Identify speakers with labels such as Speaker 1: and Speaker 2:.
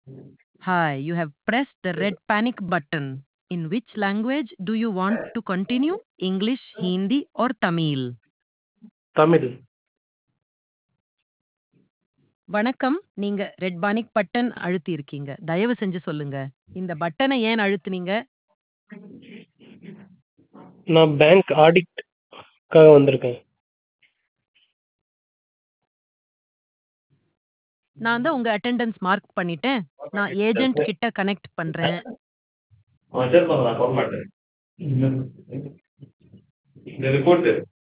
Speaker 1: Hi, you have pressed the red panic button. In which language do you want to continue? English, Hindi, or Tamil?
Speaker 2: Tamil
Speaker 1: வணக்கம் நீங்க red panic button அழுத்தி இருக்கீங்க தயவு செஞ்சு சொல்லுங்க இந்த பட்டனை ஏன் அழுத்துனீங்க
Speaker 2: நான் பேங்க் ஆடிட்காக வந்திருக்கேன்
Speaker 1: நான் தான் உங்க அட்டெண்டன்ஸ் மார்க் பண்ணிட்டேன் நான் ஏஜென்ட் கிட்ட கனெக்ட் பண்றேன்
Speaker 3: அவன் செல் பண்ணலாம் போக மாட்டேன் இந்த ரிப்போர்ட்